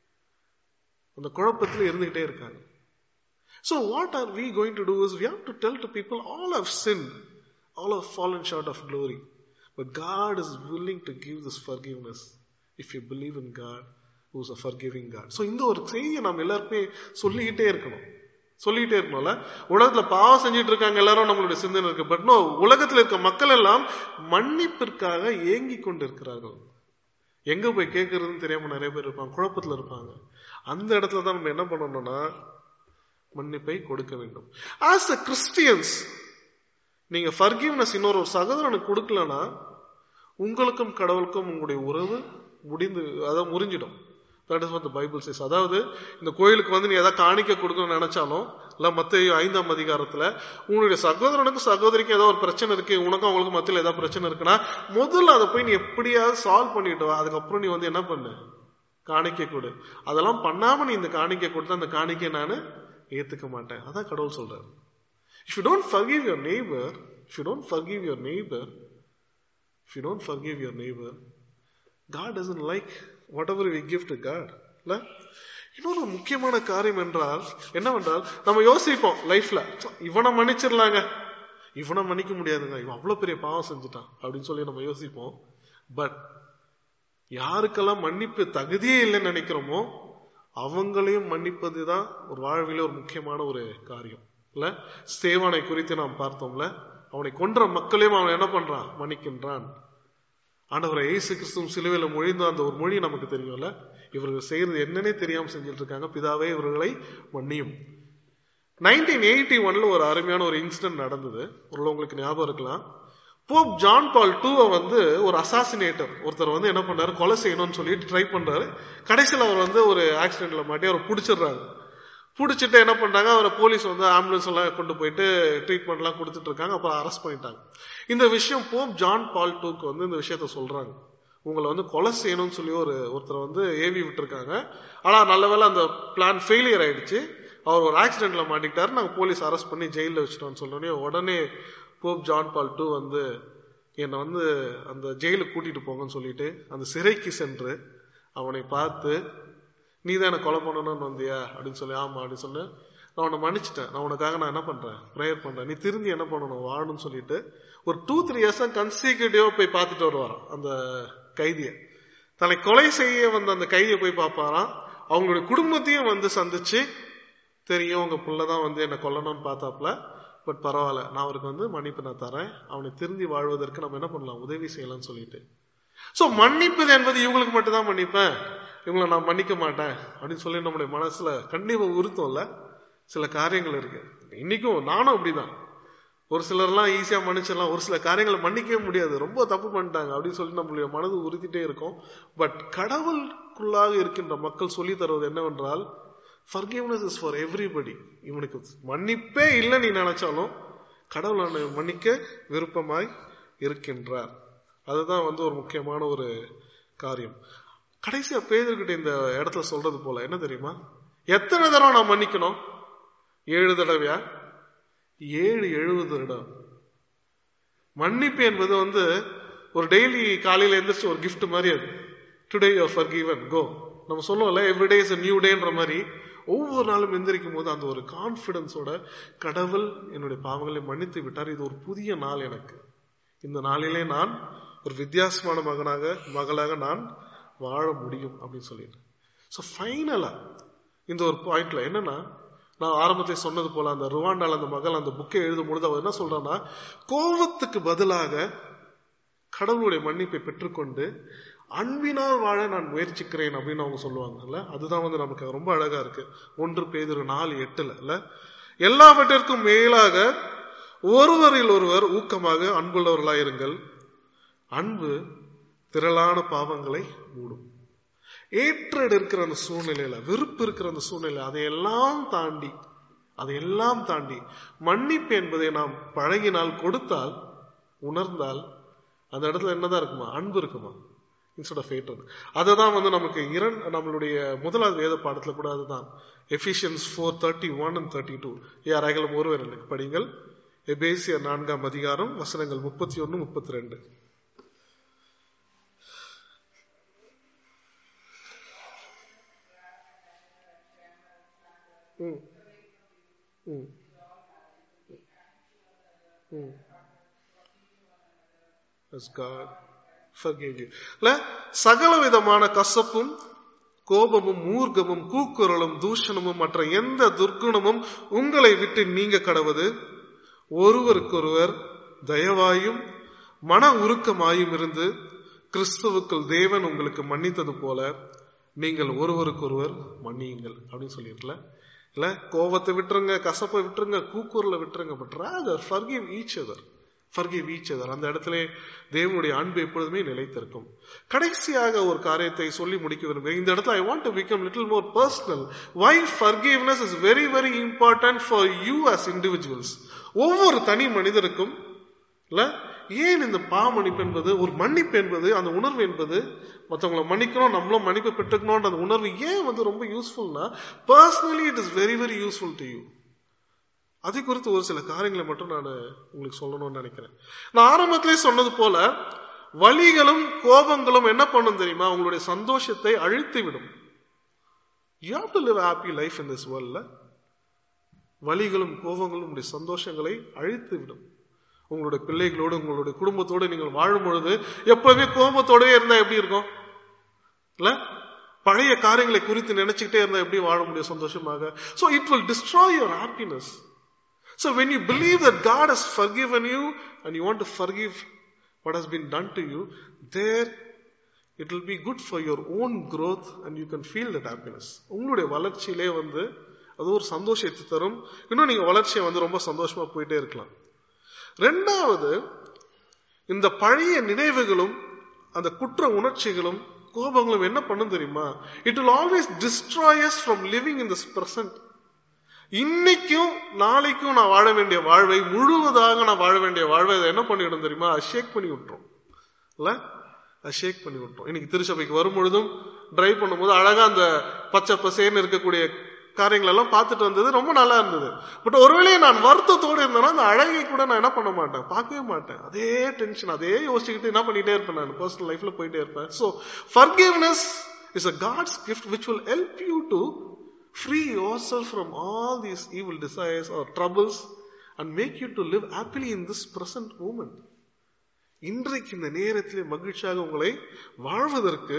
அந்த குழப்பத்தில் இருந்துகிட்டே இருக்காங்க So what are we going to do is we have to tell to people all have sinned, all have fallen short of glory. But God is willing to give this forgiveness if you believe in God who is a forgiving God. So இந்த ஒரு செய்தியை நாம் எல்லாருமே சொல்லிக்கிட்டே இருக்கணும் சொல்லிக்கிட்டே இருக்கணும்ல உலகத்துல பாவம் செஞ்சுட்டு இருக்காங்க எல்லாரும் நம்மளுடைய சிந்தனை இருக்கு பட் நோ உலகத்துல இருக்க மக்கள் எல்லாம் மன்னிப்பிற்காக ஏங்கி கொண்டு இருக்கிறார்கள் எங்க போய் கேட்கறதுன்னு தெரியாம நிறைய பேர் இருப்பாங்க குழப்பத்துல இருப்பாங்க அந்த இடத்துல தான் நம்ம என்ன பண்ணணும்னா மன்னிப்பை கொடுக்க வேண்டும் ஆஸ் அ கிறிஸ்டியன்ஸ் நீங்க ஃபர்கிவ்னஸ் இன்னொரு ஒரு சகோதரனுக்கு கொடுக்கலனா உங்களுக்கும் கடவுளுக்கும் உங்களுடைய உறவு முடிந்து அதாவது முறிஞ்சிடும் that is what Bible says அதாவது இந்த கோயிலுக்கு வந்து நீ ஏதாவது காணிக்க கொடுக்கணும்னு நினைச்சாலும் இல்ல மத்த ஐந்தாம் அதிகாரத்துல உன்னுடைய சகோதரனுக்கும் சகோதரிக்கும் ஏதோ ஒரு பிரச்சனை இருக்கு உனக்கும் அவங்களுக்கும் மத்தியில் ஏதாவது பிரச்சனை இருக்குன்னா முதல்ல அதை போய் நீ எப்படியாவது சால்வ் பண்ணிட்டு வா அதுக்கப்புறம் நீ வந்து என்ன பண்ணு காணிக்கை கொடு அதெல்லாம் பண்ணாம நீ இந்த காணிக்கை கொடுத்தா அந்த காணிக்கை நானு ஏத்துக்க மாட்டேன் அதான் கடவுள் சொல்றாரு if you don't forgive your neighbour if you don't forgive your neighbour if you don't forgive your neighbour God doesn't like whatever we give to God இல்ல இன்னொரு முக்கியமான காரியம் என்றால் என்னவென்றால் நம்ம யோசிப்போம் லைஃப்ல இவனை மன்னிச்சிடலாங்க இவனை மன்னிக்க முடியாதுங்க இவன் அவ்வளவு பெரிய பாவம் செஞ்சுட்டான் அப்படின்னு சொல்லி நம்ம யோசிப்போம் பட் யாருக்கெல்லாம் மன்னிப்பு தகுதியே இல்லைன்னு நினைக்கிறோமோ அவங்களையும் மன்னிப்பது தான் ஒரு வாழ்வில ஒரு முக்கியமான ஒரு காரியம் இல்ல சேவானை குறித்து நாம் பார்த்தோம்ல அவனை கொன்ற மக்களையும் அவன் என்ன பண்றான் மன்னிக்கின்றான் ஆண்டவரை இயேசு கிறிஸ்துவும் சிலுவையில மொழிந்த அந்த ஒரு மொழி நமக்கு தெரியும்ல இவர்கள் செய்யறது என்னன்னே தெரியாம செஞ்சுட்டு இருக்காங்க பிதாவே இவர்களை மன்னியும் நைன்டீன் எயிட்டி ஒன்ல ஒரு அருமையான ஒரு இன்சிடென்ட் நடந்தது ஒரு உங்களுக்கு ஞாபகம் இருக்கலாம் போப் ஜான் பால் டூவை வந்து ஒரு அசாசினேட்டர் ஒருத்தர் வந்து என்ன பண்றாரு கொலை செய்யணும்னு சொல்லிட்டு ட்ரை பண்றாரு கடைசியில் அவர் வந்து ஒரு ஆக்சிடென்ட்ல மாட்டி அவர் பிடிச்சிடுறாங்க பிடிச்சிட்டு என்ன பண்றாங்க அவரை போலீஸ் வந்து ஆம்புலன்ஸ் எல்லாம் கொண்டு போயிட்டு ட்ரீட்மெண்ட் எல்லாம் கொடுத்துட்டு இருக்காங்க அப்புறம் அரெஸ்ட் பண்ணிட்டாங்க இந்த விஷயம் போப் ஜான் பால் டூக்கு வந்து இந்த விஷயத்த சொல்றாங்க உங்களை வந்து கொலை செய்யணும்னு சொல்லி ஒரு ஒருத்தர் வந்து ஏவி விட்டுருக்காங்க ஆனா நல்ல வேளை அந்த பிளான் ஃபெயிலியர் ஆயிடுச்சு அவர் ஒரு ஆக்சிடென்ட்ல மாட்டிக்கிட்டாரு நாங்க போலீஸ் அரெஸ்ட் பண்ணி ஜெயில வச்சிட்டோம்னு சொன்னோடனே உடனே போப் ஜான் பால் டூ வந்து என்னை வந்து அந்த ஜெயிலுக்கு கூட்டிட்டு போங்கன்னு சொல்லிட்டு அந்த சிறைக்கு சென்று அவனை பார்த்து நீ தான் என்ன கொலை பண்ணணும்னு வந்தியா அப்படின்னு சொல்லி ஆமா அப்படின்னு சொன்னேன் நான் உன்னை மன்னிச்சிட்டேன் நான் உனக்காக நான் என்ன பண்றேன் ப்ரேயர் பண்றேன் நீ திரும்பி என்ன பண்ணணும் வாழணும்னு சொல்லிட்டு ஒரு டூ த்ரீ இயர்ஸா கன்சிக்யூட்டிவா போய் பார்த்துட்டு வருவாராம் அந்த கைதிய தன்னை கொலை செய்ய வந்த அந்த கைதியை போய் பார்ப்பாராம் அவங்களுடைய குடும்பத்தையும் வந்து சந்திச்சு தெரியும் உங்க புள்ளதான் வந்து என்ன கொல்லணும்னு பார்த்தாப்ல பட் பரவாயில்ல நான் அவருக்கு வந்து மன்னிப்பு நான் தரேன் அவனை திருந்தி வாழ்வதற்கு நம்ம என்ன பண்ணலாம் உதவி செய்யலாம்னு சொல்லிட்டு சோ மன்னிப்பது என்பது இவங்களுக்கு மட்டும் தான் மன்னிப்பேன் இவங்களை நான் மன்னிக்க மாட்டேன் அப்படின்னு சொல்லி நம்முடைய மனசுல கண்டிப்பா உறுத்தம்ல சில காரியங்கள் இருக்கு இன்னைக்கும் நானும் அப்படிதான் ஒரு சிலர்லாம் ஈஸியா மன்னிச்சிடலாம் ஒரு சில காரியங்களை மன்னிக்கவே முடியாது ரொம்ப தப்பு பண்ணிட்டாங்க அப்படின்னு சொல்லி நம்மளுடைய மனது உறுத்திட்டே இருக்கும் பட் கடவுளுக்குள்ளாக இருக்கின்ற மக்கள் சொல்லி தருவது என்னவென்றால் ஃபர்கிவ்னஸ் இஸ் ஃபார் எவ்ரிபடி இவனுக்கு மன்னிப்பே இல்லை நீ நினைச்சாலும் கடவுள் அவனை மன்னிக்க விருப்பமாய் இருக்கின்றார் அதுதான் வந்து ஒரு முக்கியமான ஒரு காரியம் கடைசியா பேதர்கிட்ட இந்த இடத்துல சொல்றது போல என்ன தெரியுமா எத்தனை தடவை நான் மன்னிக்கணும் ஏழு தடவையா ஏழு எழுபது தடவை மன்னிப்பு என்பது வந்து ஒரு டெய்லி காலையில எந்திரிச்சு ஒரு கிஃப்ட் மாதிரி அது today you forgiven go நம்ம சொல்லுவோம்ல எவ்ரிடே இஸ் நியூ டேன்ற மாதிரி ஒவ்வொரு நாளும் எந்திரிக்கும் போது அந்த ஒரு கான்பிடன்ஸோட கடவுள் என்னுடைய பாவங்களை மன்னித்து விட்டார் இது ஒரு புதிய நாள் எனக்கு இந்த நாளிலே நான் ஒரு வித்தியாசமான மகனாக மகளாக நான் வாழ முடியும் அப்படின்னு சொல்லிட்டு ஸோ ஃபைனலா இந்த ஒரு பாயிண்ட்ல என்னன்னா நான் ஆரம்பத்தை சொன்னது போல அந்த ருவாண்டால அந்த மகள் அந்த புக்கை எழுதும் பொழுது அவர் என்ன சொல்றான்னா கோபத்துக்கு பதிலாக கடவுளுடைய மன்னிப்பை பெற்றுக்கொண்டு அன்பினால் வாழ நான் முயற்சிக்கிறேன் அப்படின்னு அவங்க சொல்லுவாங்கல்ல அதுதான் வந்து நமக்கு ரொம்ப அழகா இருக்கு ஒன்று பேதொரு நாலு எட்டுல இல்ல எல்லாவற்றிற்கும் மேலாக ஒருவரில் ஒருவர் ஊக்கமாக அன்புள்ளவர்களாயிருங்கள் அன்பு திரளான பாவங்களை மூடும் ஏற்றடு இருக்கிற அந்த சூழ்நிலையில வெறுப்பு இருக்கிற அந்த சூழ்நிலை அதையெல்லாம் தாண்டி அதையெல்லாம் தாண்டி மன்னிப்பு என்பதை நாம் பழகினால் கொடுத்தால் உணர்ந்தால் அந்த இடத்துல என்னதான் இருக்குமா அன்பு இருக்குமா இன்ஸ்டெட் ஆஃப் ஹேட்டர் அதை தான் வந்து நமக்கு இரண்டு நம்மளுடைய முதலாவது வேத பாடத்துல கூட அதுதான் Ephesians four thirty one and thirty two யார் அகலம் ஒருவர் எனக்கு படிங்கள் எபேசியர் நான்காம் அதிகாரம் வசனங்கள் முப்பத்தி ஒன்னு முப்பத்தி ரெண்டு ம் ம் ம் as God forgave you. இல்ல சகல விதமான கசப்பும் கோபமும் மூர்க்கமும் கூக்குரலும் தூஷணமும் மற்ற எந்த துர்க்குணமும் உங்களை விட்டு நீங்க கடவது ஒருவருக்கொருவர் தயவாயும் மன உருக்கமாயும் இருந்து கிறிஸ்துவுக்குள் தேவன் உங்களுக்கு மன்னித்தது போல நீங்கள் ஒருவருக்கொருவர் மன்னியுங்கள் அப்படின்னு சொல்லியிருக்கல இல்ல கோபத்தை விட்டுருங்க கசப்பை விட்டுருங்க கூக்குரலை விட்டுருங்க but rather forgive each other forgive each other அந்த இடத்துல தேவனுடைய அன்பு எப்பொழுதுமே நிலைத்திருக்கும் கடைசியாக ஒரு காரியத்தை சொல்லி முடிக்க விரும்புகிறேன் இந்த இடத்துல I want to become little more personal why forgiveness is very very important for you as individuals ஒவ்வொரு தனி மனிதருக்கும் இல்ல ஏன் இந்த பாமன்னிப்பு என்பது ஒரு மன்னிப்பு என்பது அந்த உணர்வு என்பது மற்றவங்களை மன்னிக்கணும் நம்மளும் மன்னிப்பு பெற்றுக்கணும்ன்ற அந்த உணர்வு ஏன் வந்து ரொம்ப யூஸ்ஃபுல்னா personally it is very very useful to you அதை குறித்து ஒரு சில காரியங்களை மட்டும் நான் உங்களுக்கு சொல்லணும்னு நினைக்கிறேன் நான் ஆரம்பத்திலே சொன்னது போல வலிகளும் கோபங்களும் என்ன பண்ணும் தெரியுமா உங்களுடைய சந்தோஷத்தை அழித்து விடும் you have to live happy life in this வேர்ல்ட்ல வலிகளும் கோபங்களும் உங்களுடைய சந்தோஷங்களை அழித்து விடும் உங்களுடைய பிள்ளைகளோடு உங்களுடைய குடும்பத்தோடு நீங்கள் வாழும் பொழுது எப்பவுமே கோபத்தோடவே இருந்தா எப்படி இருக்கும் இல்ல பழைய காரியங்களை குறித்து நினைச்சுக்கிட்டே இருந்தா எப்படி வாழ முடியும் சந்தோஷமாக so it will destroy your happiness So when you believe that God has forgiven you and you want to forgive what has been done to you, there it will be good for your own growth and you can feel that happiness. உங்களுடைய வளர்ச்சியிலே வந்து அது ஒரு சந்தோஷத்தை தரும் இன்னும் நீங்க வளர்ச்சியை வந்து ரொம்ப சந்தோஷமா போயிட்டே இருக்கலாம் ரெண்டாவது இந்த பழைய நினைவுகளும் அந்த குற்ற உணர்ச்சிகளும் கோபங்களும் என்ன பண்ணும் தெரியுமா it will always destroys from living in this present இன்னைக்கும் நாளைக்கும் நான் வாழ வேண்டிய வாழ்வை முழுவதாக நான் வாழ வேண்டிய வாழ்வை என்ன பண்ணிவிடும் தெரியுமா ஷேக் பண்ணி விட்டுரும் இல்ல ஷேக் பண்ணி விட்டுரும் இன்னைக்கு திருச்சபைக்கு வரும் பொழுதும் டிரைவ் பண்ணும்போது அழகா அந்த பச்சை பசேன்னு இருக்கக்கூடிய காரியங்கள் எல்லாம் பார்த்துட்டு வந்தது ரொம்ப நல்லா இருந்தது பட் ஒருவேளையே நான் வருத்தத்தோடு இருந்தேன்னா அந்த அழகை கூட நான் என்ன பண்ண மாட்டேன் பார்க்கவே மாட்டேன் அதே டென்ஷன் அதே யோசிச்சுக்கிட்டு என்ன பண்ணிட்டே இருப்பேன் நான் பர்சனல் லைஃப்ல போயிட்டே இருப்பேன் so forgiveness is a God's gift which will help you to free yourself from all these evil desires or troubles and make you to live happily in this present moment இன்றைக்கு இந்த நேரத்திலே மகிழ்ச்சியாக உங்களை வாழ்வதற்கு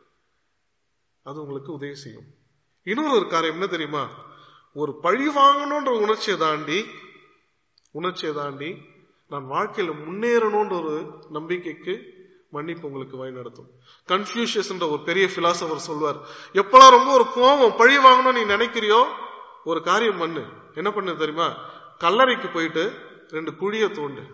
அது உங்களுக்கு உதவி செய்யும் இன்னொரு ஒரு காரியம் என்ன தெரியுமா ஒரு பழி வாங்கணுன்ற உணர்ச்சியை தாண்டி உணர்ச்சியை தாண்டி நான் வாழ்க்கையில முன்னேறணும்ன்ற ஒரு நம்பிக்கைக்கு மன்னிப்பு உங்களுக்கு வழி நடத்தும் கன்ஃபியூஷியஸ் என்ற ஒரு பெரிய பிலாசபர் சொல்வார் எப்பெல்லாம் ரொம்ப ஒரு கோபம் பழி வாங்கணும் நீ நினைக்கிறியோ ஒரு காரியம் பண்ணு என்ன பண்ணு தெரியுமா கல்லறைக்கு போயிட்டு ரெண்டு குழிய தோண்டு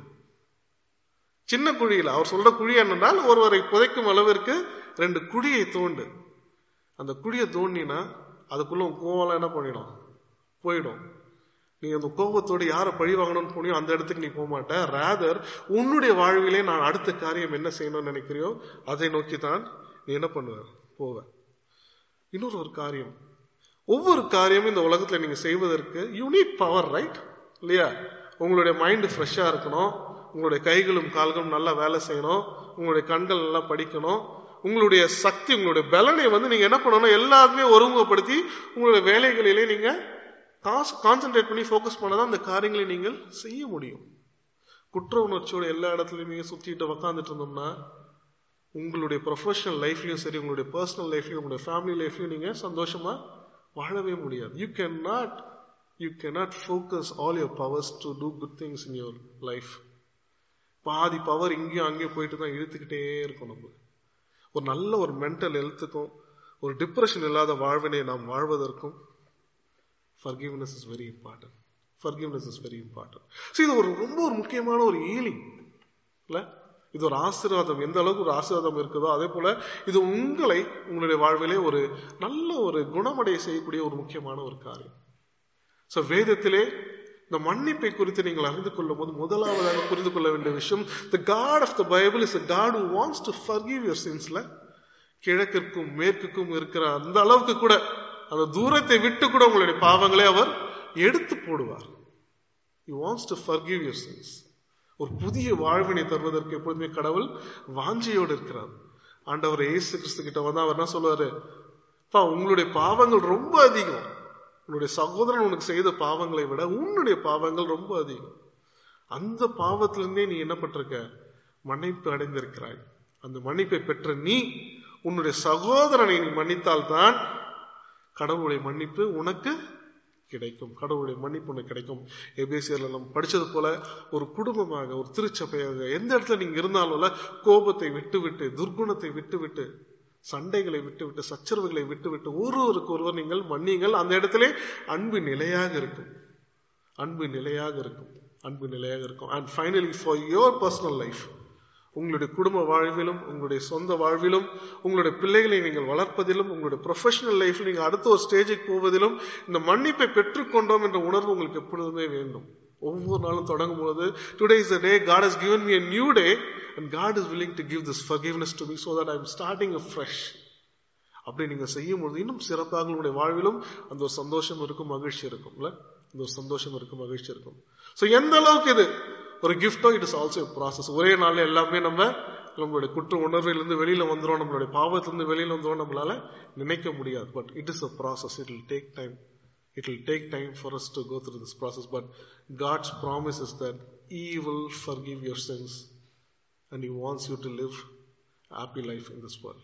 சின்ன குழியில் அவர் சொல்ற குழி என்னென்றால் ஒருவரை புதைக்கும் அளவிற்கு ரெண்டு குழியை தோண்டு அந்த குழியை தோண்டினா அதுக்குள்ள கோவம் என்ன பண்ணிடும் போயிடும் நீ அந்த கோபத்தோடு யாரை பழி வாங்கணும்னு போனியோ அந்த இடத்துக்கு நீ போக மாட்ட ரேதர் உன்னுடைய வாழ்விலே நான் அடுத்த காரியம் என்ன செய்யணும்னு நினைக்கிறியோ அதை நோக்கி தான் நீ என்ன பண்ணுவ போவ இன்னொரு ஒரு காரியம் ஒவ்வொரு காரியமும் இந்த உலகத்துல நீங்க செய்வதற்கு யூ நீட் பவர் ரைட் இல்லையா உங்களுடைய மைண்ட் ஃப்ரெஷ்ஷா இருக்கணும் உங்களுடைய கைகளும் கால்களும் நல்லா வேலை செய்யணும் உங்களுடைய கண்கள் நல்லா படிக்கணும் உங்களுடைய சக்தி உங்களுடைய பலனை வந்து நீங்க என்ன பண்ணணும் எல்லாருமே ஒருமுகப்படுத்தி உங்களுடைய வேலைகளிலே நீங்க கான்சென்ட்ரேட் பண்ணி ஃபோக்கஸ் பண்ணாதான் அந்த காரியங்களை நீங்கள் செய்ய முடியும் குற்ற உணர்ச்சியோட எல்லா இடத்துலையும் நீங்க சுத்திட்டு உக்காந்துட்டு இருந்தோம்னா உங்களுடைய ப்ரொஃபஷனல் லைஃப்லயும் சரி உங்களுடைய பர்சனல் லைஃப்லயும் உங்களுடைய ஃபேமிலி லைஃப்லயும் நீங்க சந்தோஷமா வாழவே முடியாது you can not you can not focus all your powers to do good things in your life பாதி பவர் இங்கேயும் அங்கேயும் போயிட்டு தான் இழுத்துக்கிட்டே இருக்கும் நம்ம ஒரு நல்ல ஒரு மென்டல் ஹெல்த்துக்கும் ஒரு டிப்ரெஷன் இல்லாத வாழ்வினை நாம் வாழ்வதற்கும் forgiveness is very important forgiveness is very important so இது ஒரு ரொம்ப ஒரு முக்கியமான ஒரு ஈலிங் இல்ல இது ஒரு ஆசீர்வாதம் எந்த அளவுக்கு ஒரு ஆசீர்வாதம் இருக்குதோ அதே போல இது உங்களை உங்களுடைய வாழ்விலே ஒரு நல்ல ஒரு குணமடைய செய்யக்கூடிய ஒரு முக்கியமான ஒரு காரியம் சோ வேதத்திலே இந்த மன்னிப்பை குறித்து நீங்கள் அறிந்து கொள்ளும் போது முதலாவதாக புரிந்து கொள்ள வேண்டிய விஷயம் the God of the Bible is God who wants to forgive your சின்ஸ்ல கிழக்கிற்கும் மேற்குக்கும் இருக்கிற அந்த அளவுக்கு கூட அந்த தூரத்தை விட்டு கூட உங்களுடைய பாவங்களை அவர் எடுத்து போடுவார் he wants to forgive your sins ஒரு புதிய வாழ்வினை தருவதற்கு எப்பொழுதுமே கடவுள் வாஞ்சியோடு இருக்கிறார் ஆண்டவர் இயேசு கிறிஸ்து கிட்ட வந்தா அவர் என்ன சொல்லுவாரு பா உங்களுடைய பாவங்கள் ரொம்ப அதிகம் உன்னுடைய சகோதரன் உனக்கு செய்த பாவங்களை விட உன்னுடைய பாவங்கள் ரொம்ப அதிகம் அந்த பாவத்திலிருந்தே நீ என்ன பட்டிருக்க மன்னிப்பு அடைந்திருக்கிறாய் அந்த மன்னிப்பை பெற்ற நீ உன்னுடைய சகோதரனை நீ மன்னித்தால்தான் கடவுளுடைய மன்னிப்பு உனக்கு கிடைக்கும் கடவுளுடைய மன்னிப்பு உனக்கு கிடைக்கும் எபேசியர்ல நம்ம படிச்சது போல ஒரு குடும்பமாக ஒரு திருச்சபையாக எந்த இடத்துல நீங்க இருந்தாலும் கோபத்தை விட்டு விட்டு துர்குணத்தை விட்டு விட்டு சண்டைகளை விட்டு விட்டு சச்சரவுகளை விட்டு விட்டு ஒருவருக்கு ஒருவர் நீங்கள் மன்னியுங்கள் அந்த இடத்திலே அன்பு நிலையாக இருக்கும் அன்பு நிலையாக இருக்கும் அன்பு நிலையாக இருக்கும் and finally for your personal life உங்களுடைய குடும்ப வாழ்விலும் உங்களுடைய சொந்த வாழ்விலும் உங்களுடைய பிள்ளைகளை நீங்கள் வளர்ப்பதிலும் உங்களுடைய ப்ரொஃபஷனல் லைஃப்ல நீங்க அடுத்த ஒரு ஸ்டேஜுக்கு போவதிலும் இந்த மன்னிப்பை பெற்றுக்கொண்டோம் என்ற உணர்வு உங்களுக்கு எப்பொழுதுமே வேண்டும் ஒவ்வொரு நாளும் தொடங்கும் போது today is day God has given me a new day and God is willing to give this forgiveness to me so that I am starting afresh அப்படி நீங்க செய்யும் பொழுது இன்னும் சிறப்பாக உங்களுடைய வாழ்விலும் அந்த ஒரு சந்தோஷம் இருக்கும் மகிழ்ச்சி இருக்கும்ல அந்த ஒரு சந்தோஷம் இருக்கும் மகிழ்ச்சி இருக்கும் சோ எந்த அளவுக்கு இது ஒரு கிஃப்டோ இட் இஸ் ஆல்சோ ப்ராசஸ் ஒரே நாள்ல எல்லாமே நம்ம நம்மளுடைய குற்ற உணர்விலிருந்து வெளியில வந்துடும் நம்மளுடைய பாவத்திலிருந்து வெளியில வந்துடும் நம்மளால நினைக்க முடியாது but it is a process it will take time it will take time for us to go through this process but god's promise is that he will forgive your sins and he wants you to live a happy life in this world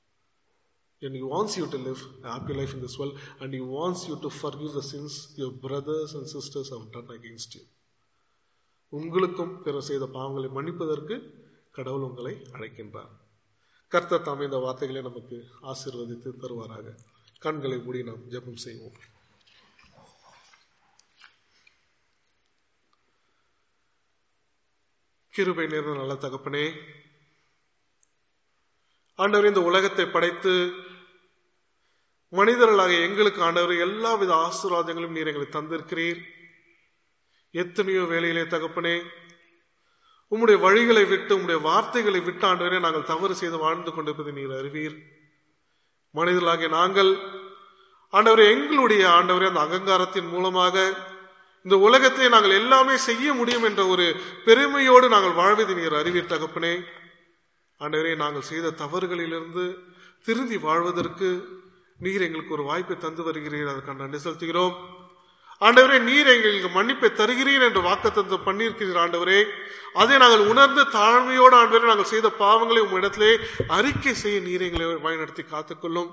and he wants you to live a happy life in this world and he wants you to forgive the sins your brothers and sisters have done against you உங்களுக்கும் பிற செய்த பாவங்களை மன்னிப்பதற்கு கடவுள் உங்களை அழைக்கின்றார் கர்த்தர் தாமே இந்த வார்த்தைகளை நமக்கு ஆசீர்வதித்து தருவாராக கண்களை மூடி நாம் ஜெபம் செய்வோம் கிருபை நேர்ந்த நல்ல தகப்பனே ஆண்டவர் இந்த உலகத்தை படைத்து மனிதர்களாக எங்களுக்கு ஆண்டவர் எல்லாவித ஆசீர்வாதங்களும் நீர் எங்களுக்கு தந்திருக்கிறீர் எத்தனையோ வேலையிலே தகப்பனே உம்முடைய வழிகளை விட்டு உம்முடைய வார்த்தைகளை விட்டு ஆண்டவரே நாங்கள் தவறு செய்து வாழ்ந்து கொண்டிருப்பதை நீர் அறிவீர் மனிதர்களாகிய நாங்கள் ஆண்டவரே எங்களுடைய ஆண்டவரே அந்த அகங்காரத்தின் மூலமாக இந்த உலகத்தை நாங்கள் எல்லாமே செய்ய முடியும் என்ற ஒரு பெருமையோடு நாங்கள் வாழ்வதை நீர் அறிவீர் தகப்பனே ஆண்டவரே நாங்கள் செய்த தவறுகளிலிருந்து திருந்தி வாழ்வதற்கு நீர் எங்களுக்கு ஒரு வாய்ப்பை தந்து வருகிறீர் அதற்கான நன்றி செலுத்துகிறோம் ஆண்டவரே நீர் எங்களுக்கு மன்னிப்பை தருகிறீர் என்று வாக்குத்தத்தம் பண்ணியிருக்கிறீர் ஆண்டவரே அதை நாங்கள் உணர்ந்து தாழ்மையோடு ஆண்டவரே நாங்கள் செய்த பாவங்களை உம் இடத்திலே அறிக்கை செய்ய நீர் எங்களை வழிநடத்தி காத்துக்கொள்ளும்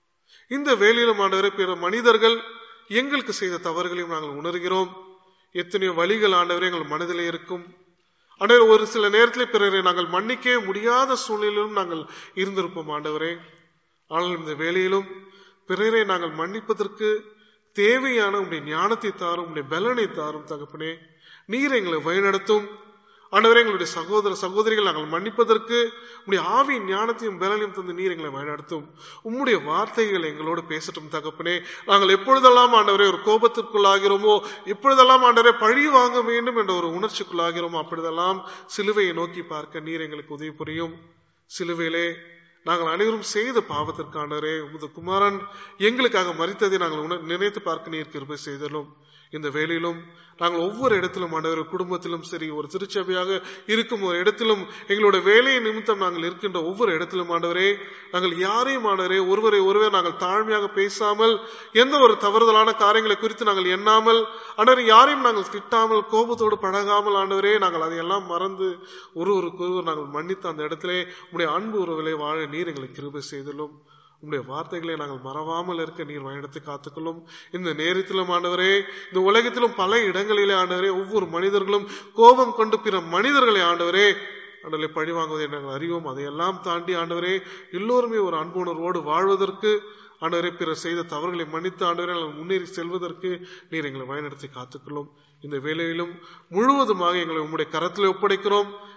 இந்த வேலையிலும் ஆண்டவரே பிற மனிதர்கள் எங்களுக்கு செய்த தவறுகளையும் நாங்கள் உணர்கிறோம் எத்தனையோ வழிகள் ஆண்டவரே எங்கள் மனதிலே இருக்கும் ஆண்டவரே ஒரு சில நேரத்தில் பிறரை நாங்கள் மன்னிக்கவே முடியாத சூழ்நிலையிலும் நாங்கள் இருந்திருப்போம் ஆண்டவரே ஆனால் இந்த வேலையிலும் பிறரை நாங்கள் மன்னிப்பதற்கு தேவையான உடைய ஞானத்தை தாரும் உடைய பலனை தாரும் தகப்பனே நீர் எங்களை வழிநடத்தும் ஆண்டவரே எங்களுடைய சகோதர சகோதரிகள் நாங்கள் மன்னிப்பதற்கு உடைய ஆவியின் ஞானத்தையும் பலனையும் தந்து நீர் எங்களை வழிநடத்தும் உம்முடைய வார்த்தைகள் எங்களோடு பேசட்டும் தகப்பனே நாங்கள் எப்பொழுதெல்லாம் ஆண்டவரே ஒரு கோபத்திற்குள்ளாகிறோமோ எப்பொழுதெல்லாம் ஆண்டவரே பழி வாங்க வேண்டும் என்ற ஒரு உணர்ச்சிக்குள்ளாகிறோமோ அப்பொழுதெல்லாம் சிலுவையை நோக்கி பார்க்க நீர் எங்களுக்கு உதவி புரியும் சிலுவையிலே நாங்கள் அனைவரும் செய்த பாவத்திற்கானரே உமது குமாரன் எங்களுக்காக மறித்ததை நாங்கள் உண- நினைத்து பார்க்க நீர் கிருபை செய்தலும் இந்த வேலையிலும் நாங்கள் ஒவ்வொரு இடத்திலும் ஆண்டவர் குடும்பத்திலும் சரி ஒரு திருச்சபையாக இருக்கும் ஒரு இடத்திலும் எங்களோட வேலையை நிமித்தம் நாங்கள் இருக்கின்ற ஒவ்வொரு இடத்திலும் ஆண்டவரே நாங்கள் யாரையும் ஆண்டவரே ஒருவரை ஒருவர் நாங்கள் தாழ்மையாக பேசாமல் எந்த ஒரு தவறுதலான காரியங்களை குறித்து நாங்கள் எண்ணாமல் ஆண்டவரே யாரையும் நாங்கள் திட்டாமல் கோபத்தோடு பழகாமல் ஆண்டவரே நாங்கள் அதையெல்லாம் மறந்து ஒருவருக்கு ஒருவர் நாங்கள் மன்னித்து அந்த இடத்திலே உடைய அன்பு உறவிலே வாழ நீர் எங்களுக்கு கிருபை செய்துள்ளோம் உங்களுடைய வார்த்தைகளை நாங்கள் மறவாமல் இருக்க நீர் வழிநடத்தி காத்துக்கொள்ளும் இந்த நேரத்திலும் ஆண்டவரே இந்த உலகத்திலும் பல இடங்களிலே ஆண்டவரே ஒவ்வொரு மனிதர்களும் கோபம் கொண்டு பிற மனிதர்களை ஆண்டவரே ஆண்டவரை பழி வாங்குவதை நாங்கள் அறிவோம் அதையெல்லாம் தாண்டி ஆண்டவரே எல்லோருமே ஒரு அன்பு உணர்வோடு வாழ்வதற்கு ஆண்டவரே பிறர் செய்த தவறுகளை மன்னித்து ஆண்டவரே நாங்கள் முன்னேறி செல்வதற்கு நீர் எங்களை வழிநடத்தி காத்துக்கொள்ளும் இந்த வேலையிலும் முழுவதுமாக எங்களை உம்முடைய கரத்தில் ஒப்படைக்கிறோம்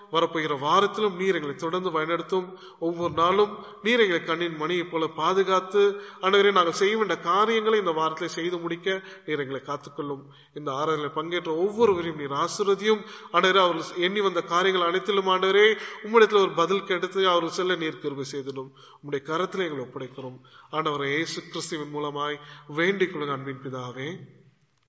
வரப்போகிற வாரத்திலும் நீர் எங்களை தொடர்ந்து வழிநடத்தும் ஒவ்வொரு நாளும் நீர் எங்களை கண்ணின் மணியைப் போல பாதுகாத்து ஆண்டவரே நாங்கள் செய்ய வேண்டிய காரியங்களை இந்த வாரத்தில் செய்து முடிக்க நீர் எங்களை காத்துக்கொள்ளும் இந்த ஆராதனை பங்கேற்ற ஒவ்வொருவரையும் நீர் ஆசிர்வதியும் ஆண்டவரே அவர்கள் எண்ணி வந்த காரியங்கள் அனைத்திலும் ஆண்டவரே உம்மிடத்தில் ஒரு பதில் கிடைத்து அவர்கள் செல்ல நீர் கிருபை செய்திடும் உம்முடைய கரத்தில் எங்களை ஒப்படைக்கிறோம் ஆண்டவரை இயேசு கிறிஸ்துவின் மூலமாய் வேண்டிக் கொள்ளுங்க அன்பின் பிதாவே